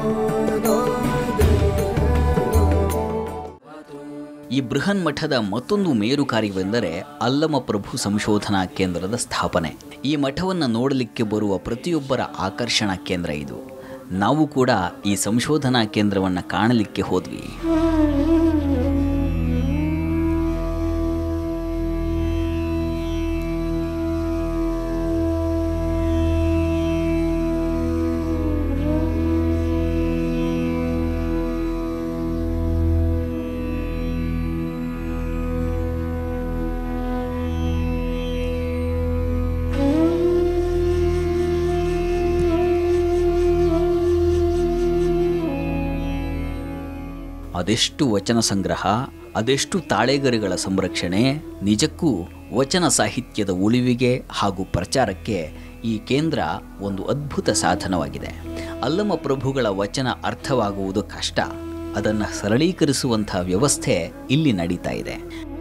ಈ ಬೃಹನ್ ಮಠದ ಮತ್ತೊಂದು ಮೇರು ಕಾರ್ಯವೆಂದರೆ ಅಲ್ಲಮ ಪ್ರಭು ಸಂಶೋಧನಾ ಕೇಂದ್ರದ ಸ್ಥಾಪನೆ ಈ ಮಠವನ್ನು ನೋಡಲಿಕ್ಕೆ ಬರುವ ಪ್ರತಿಯೊಬ್ಬರ ಆಕರ್ಷಣಾ ಕೇಂದ್ರ ಇದು ನಾವು ಕೂಡ ಈ ಸಂಶೋಧನಾ ಕೇಂದ್ರವನ್ನು ಕಾಣಲಿಕ್ಕೆ ಹೋದ್ವಿ ಅದೆಷ್ಟು ವಚನ ಸಂಗ್ರಹ ಅದೆಷ್ಟು ತಾಳೆಗರಿಗಳ ಸಂರಕ್ಷಣೆ ನಿಜಕ್ಕೂ ವಚನ ಸಾಹಿತ್ಯದ ಉಳಿವಿಗೆ ಹಾಗೂ ಪ್ರಚಾರಕ್ಕೆ ಈ ಕೇಂದ್ರ ಒಂದು ಅದ್ಭುತ ಸಾಧನವಾಗಿದೆ ಅಲ್ಲಮ ಪ್ರಭುಗಳ ವಚನ ಅರ್ಥವಾಗುವುದು ಕಷ್ಟ ಅದನ್ನು ಸರಳೀಕರಿಸುವಂಥ ವ್ಯವಸ್ಥೆ ಇಲ್ಲಿ ನಡೀತಾ ಇದೆ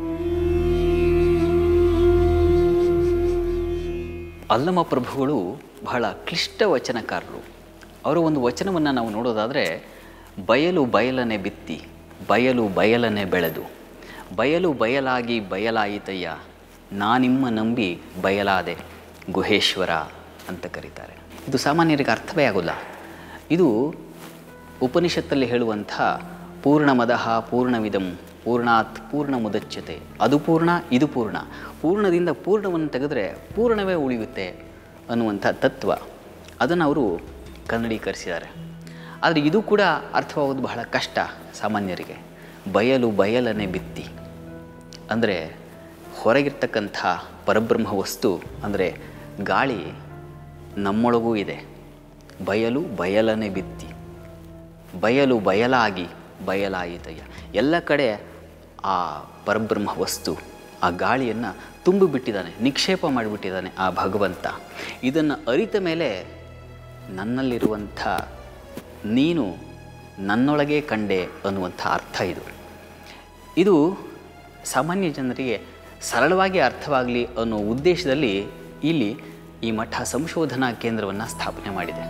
ಅಲ್ಲಮ ಪ್ರಭುಗಳು ಬಹಳ ಕ್ಲಿಷ್ಟ ವಚನಕಾರರು ಅವರ ಒಂದು ವಚನವನ್ನು ನಾವು ನೋಡೋದಾದರೆ ಬಯಲು ಬಯಲನೆ ಬಿತ್ತಿ ಬಯಲು ಬಯಲನೆ ಬೆಳೆದು ಬಯಲು ಬಯಲಾಗಿ ಬಯಲಾಯಿತಯ್ಯ ನಾನಿಮ್ಮ ನಂಬಿ ಬಯಲಾದೆ ಗುಹೇಶ್ವರ ಅಂತ ಕರೀತಾರೆ ಇದು ಸಾಮಾನ್ಯರಿಗೆ ಅರ್ಥವೇ ಆಗೋಲ್ಲ ಇದು ಉಪನಿಷತ್ತಲ್ಲಿ ಹೇಳುವಂಥ ಪೂರ್ಣಮದಃ ಪೂರ್ಣವಿದಂ ಪೂರ್ಣಾತ್ ಪೂರ್ಣ ಮುದಚ್ಯತೆ ಅದು ಪೂರ್ಣ ಇದು ಪೂರ್ಣ ಪೂರ್ಣದಿಂದ ಪೂರ್ಣವನ್ನು ತೆಗೆದ್ರೆ ಪೂರ್ಣವೇ ಉಳಿಯುತ್ತೆ ಅನ್ನುವಂಥ ತತ್ವ ಅದನ್ನು ಅವರು ಕನ್ನಡೀಕರಿಸಿದ್ದಾರೆ ಆದರೆ ಇದು ಕೂಡ ಅರ್ಥವಾಗೋದು ಬಹಳ ಕಷ್ಟ ಸಾಮಾನ್ಯರಿಗೆ ಬಯಲು ಬಯಲನೆ ಬಿತ್ತಿ ಅಂದರೆ ಹೊರಗಿರ್ತಕ್ಕಂಥ ಪರಬ್ರಹ್ಮ ವಸ್ತು ಅಂದರೆ ಗಾಳಿ ನಮ್ಮೊಳಗೂ ಇದೆ ಬಯಲು ಬಯಲನೆ ಬಿತ್ತಿ ಬಯಲು ಬಯಲಾಗಿ ಬಯಲಾಯಿತಯ್ಯ ಎಲ್ಲ ಕಡೆ ಆ ಪರಬ್ರಹ್ಮ ವಸ್ತು ಆ ಗಾಳಿಯನ್ನು ತುಂಬಿಬಿಟ್ಟಿದ್ದಾನೆ ನಿಕ್ಷೇಪ ಮಾಡಿಬಿಟ್ಟಿದ್ದಾನೆ ಆ ಭಗವಂತ ಇದನ್ನು ಅರಿತ ಮೇಲೆ ನನ್ನಲ್ಲಿರುವಂಥ ನೀನು ನನ್ನೊಳಗೆ ಕಂಡೆ ಅನ್ನುವಂಥ ಅರ್ಥ ಇದು ಇದು ಸಾಮಾನ್ಯ ಜನರಿಗೆ ಸರಳವಾಗಿ ಅರ್ಥವಾಗಲಿ ಅನ್ನೋ ಉದ್ದೇಶದಲ್ಲಿ ಇಲ್ಲಿ ಈ ಮಠ ಸಂಶೋಧನಾ ಕೇಂದ್ರವನ್ನು ಸ್ಥಾಪನೆ ಮಾಡಿದೆ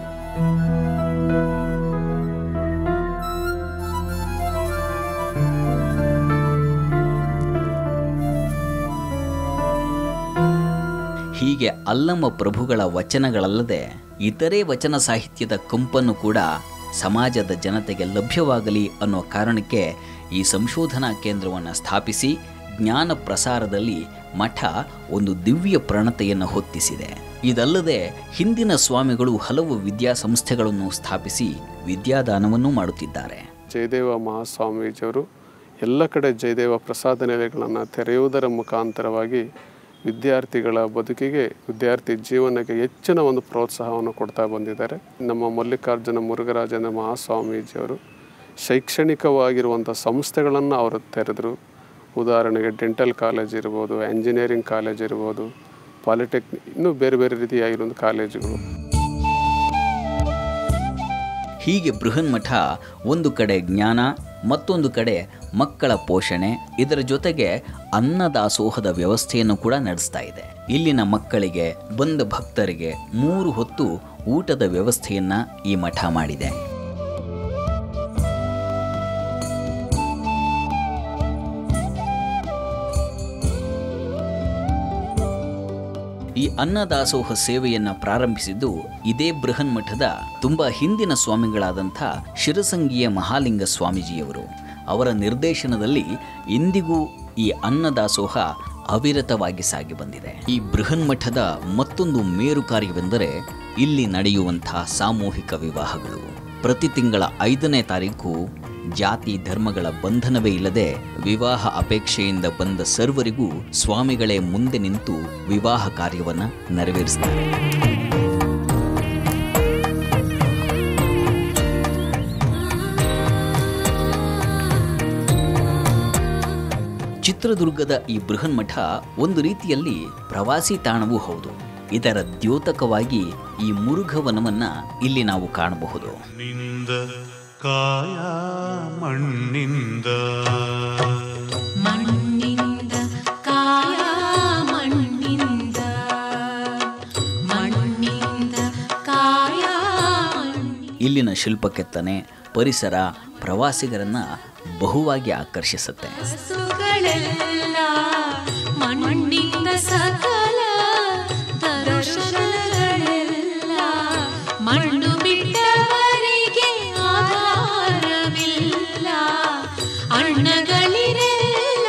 ಹೀಗೆ ಅಲ್ಲಮ ಪ್ರಭುಗಳ ವಚನಗಳಲ್ಲದೆ ಇತರೆ ವಚನ ಸಾಹಿತ್ಯದ ಕಂಪನ್ನು ಕೂಡ ಸಮಾಜದ ಜನತೆಗೆ ಲಭ್ಯವಾಗಲಿ ಅನ್ನೋ ಕಾರಣಕ್ಕೆ ಈ ಸಂಶೋಧನಾ ಕೇಂದ್ರವನ್ನು ಸ್ಥಾಪಿಸಿ ಜ್ಞಾನ ಪ್ರಸಾರದಲ್ಲಿ ಮಠ ಒಂದು ದಿವ್ಯ ಪ್ರಣತೆಯನ್ನು ಹೊತ್ತಿಸಿದೆ ಇದಲ್ಲದೆ ಹಿಂದಿನ ಸ್ವಾಮಿಗಳು ಹಲವು ವಿದ್ಯಾಸಂಸ್ಥೆಗಳನ್ನು ಸ್ಥಾಪಿಸಿ ವಿದ್ಯಾದಾನವನ್ನು ಮಾಡುತ್ತಿದ್ದಾರೆ ಜಯದೇವ ಮಹಾಸ್ವಾಮೀಜಿಯವರು ಎಲ್ಲ ಕಡೆ ಜಯದೇವ ಪ್ರಸಾದ ನೆಲೆಗಳನ್ನು ತೆರೆಯುವುದರ ಮುಖಾಂತರವಾಗಿ ವಿದ್ಯಾರ್ಥಿಗಳ ಬದುಕಿಗೆ ವಿದ್ಯಾರ್ಥಿ ಜೀವನಕ್ಕೆ ಹೆಚ್ಚಿನ ಒಂದು ಪ್ರೋತ್ಸಾಹವನ್ನು ಕೊಡ್ತಾ ಬಂದಿದ್ದಾರೆ ನಮ್ಮ ಮಲ್ಲಿಕಾರ್ಜುನ ಮುರುಘರಾಜನ ಮಹಾಸ್ವಾಮೀಜಿಯವರು ಶೈಕ್ಷಣಿಕವಾಗಿರುವಂಥ ಸಂಸ್ಥೆಗಳನ್ನು ಅವರು ತೆರೆದರು ಉದಾಹರಣೆಗೆ ಡೆಂಟಲ್ ಕಾಲೇಜ್ ಇರ್ಬೋದು ಎಂಜಿನಿಯರಿಂಗ್ ಕಾಲೇಜ್ ಇರ್ಬೋದು ಪಾಲಿಟೆಕ್ನಿಕ್ ಇನ್ನೂ ಬೇರೆ ಬೇರೆ ರೀತಿಯಾಗಿರುವಂಥ ಕಾಲೇಜುಗಳು ಹೀಗೆ ಬೃಹನ್ಮಠ ಒಂದು ಕಡೆ ಜ್ಞಾನ ಮತ್ತೊಂದು ಕಡೆ ಮಕ್ಕಳ ಪೋಷಣೆ ಇದರ ಜೊತೆಗೆ ಅನ್ನದಾಸೋಹದ ವ್ಯವಸ್ಥೆಯನ್ನು ಕೂಡ ನಡೆಸ್ತಾ ಇದೆ ಇಲ್ಲಿನ ಮಕ್ಕಳಿಗೆ ಬಂದ ಭಕ್ತರಿಗೆ ಮೂರು ಹೊತ್ತು ಊಟದ ವ್ಯವಸ್ಥೆಯನ್ನ ಈ ಮಠ ಮಾಡಿದೆ ಈ ಅನ್ನದಾಸೋಹ ಸೇವೆಯನ್ನ ಪ್ರಾರಂಭಿಸಿದ್ದು ಇದೇ ಬೃಹನ್ ಮಠದ ತುಂಬಾ ಹಿಂದಿನ ಸ್ವಾಮಿಗಳಾದಂಥ ಶಿರಸಂಗಿಯ ಮಹಾಲಿಂಗ ಸ್ವಾಮೀಜಿಯವರು ಅವರ ನಿರ್ದೇಶನದಲ್ಲಿ ಇಂದಿಗೂ ಈ ಅನ್ನದಾಸೋಹ ಅವಿರತವಾಗಿ ಸಾಗಿ ಬಂದಿದೆ ಈ ಬೃಹನ್ ಮಠದ ಮತ್ತೊಂದು ಮೇರು ಕಾರ್ಯವೆಂದರೆ ಇಲ್ಲಿ ನಡೆಯುವಂಥ ಸಾಮೂಹಿಕ ವಿವಾಹಗಳು ಪ್ರತಿ ತಿಂಗಳ ಐದನೇ ತಾರೀಕು ಜಾತಿ ಧರ್ಮಗಳ ಬಂಧನವೇ ಇಲ್ಲದೆ ವಿವಾಹ ಅಪೇಕ್ಷೆಯಿಂದ ಬಂದ ಸರ್ವರಿಗೂ ಸ್ವಾಮಿಗಳೇ ಮುಂದೆ ನಿಂತು ವಿವಾಹ ಕಾರ್ಯವನ್ನು ನೆರವೇರಿಸ್ತಾರೆ ಚಿತ್ರದುರ್ಗದ ಈ ಬೃಹನ್ಮಠ ಒಂದು ರೀತಿಯಲ್ಲಿ ಪ್ರವಾಸಿ ತಾಣವೂ ಹೌದು ಇದರ ದ್ಯೋತಕವಾಗಿ ಈ ಮುರುಘವನವನ್ನ ಇಲ್ಲಿ ನಾವು ಕಾಣಬಹುದು ನಿಂದ ಕಾಯ ಮಣ್ಣಿಂದ ಮಣ್ಣಿಂದ ಕಾಯ ಮಣ್ಣಿಂದ ಮಣ್ಣಿಂದ ಕಾಯ ಮಣ್ಣಿಂದ ಇಲ್ಲಿನ ಶಿಲ್ಪಕೆತ್ತನೆ ಪರಿಸರ ಪ್ರವಾಸಿಗರನ್ನು ಬಹುವಾಗಿ ಆಕರ್ಷಿಸುತ್ತೆ ಸುಗಳೆಲ್ಲ ಮಣ್ಣಿಂದ ಸಕಲ ದರ್ಶನಗಳೆಲ್ಲ ಮಣ್ಣು ಬಿಟ್ಟವರಿಗೆ ಆಧಾರವಿಲ್ಲ ಅಣ್ಣಗಳಿರೆಲ್ಲ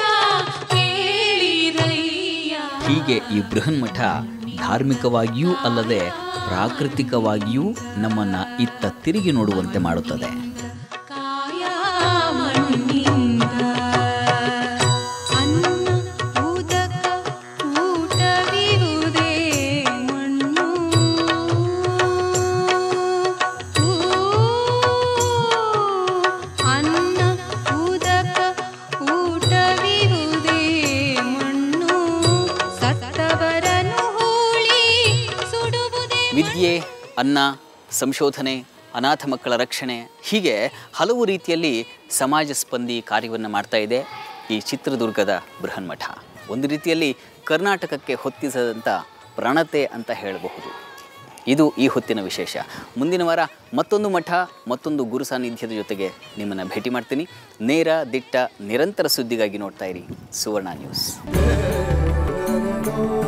ಕೇಳಿರಯ್ಯ ಹೀಗೆ ಈ ಬೃಹನ್ಮಠ ಧಾರ್ಮಿಕವಾಗಿಯೂ ಅಲ್ಲದೆ ಪ್ರಾಕೃತಿಕವಾಗಿಯೂ ನಮ್ಮನ್ನು ಇತ್ತ ತಿರುಗಿ ನೋಡುವಂತೆ ಮಾಡುತ್ತದೆ ಕಾಯ ಮಣ್ಣಿಂದ ಅನ್ನ ಉದಕ ಊಟವಿರುವುದೇ ಮಣ್ಣು ಊ, ಅನ್ನ ಉದಕ ಊಟವಿರುವುದೇ ಮಣ್ಣು ಸತ್ತವರನು ಹೂಳಿ ಸುಡುವುದೇ ವಿದ್ಯೆ ಅನ್ನ ಸಂಶೋಧನೆ ಅನಾಥ ಮಕ್ಕಳ ರಕ್ಷಣೆ ಹೀಗೆ ಹಲವು ರೀತಿಯಲ್ಲಿ ಸಮಾಜ ಸ್ಪಂದಿ ಕಾರ್ಯವನ್ನು ಮಾಡ್ತಾ ಇದೆ ಈ ಚಿತ್ರದುರ್ಗದ ಬೃಹನ್ಮಠ ಒಂದು ರೀತಿಯಲ್ಲಿ ಕರ್ನಾಟಕಕ್ಕೆ ಹೊತ್ತಿಸದಂಥ ಪ್ರಣತೆ ಅಂತ ಹೇಳಬಹುದು ಇದು ಈ ಹೊತ್ತಿನ ವಿಶೇಷ ಮುಂದಿನ ವಾರ ಮತ್ತೊಂದು ಮಠ ಮತ್ತೊಂದು ಗುರು ಸಾನ್ನಿಧ್ಯದ ಜೊತೆಗೆ ನಿಮ್ಮನ್ನು ಭೇಟಿ ಮಾಡ್ತೀನಿ ನೇರ ದಿಟ್ಟ ನಿರಂತರ ಸುದ್ದಿಗಾಗಿ ನೋಡ್ತಾ ಇರಿ ಸುವರ್ಣ ನ್ಯೂಸ್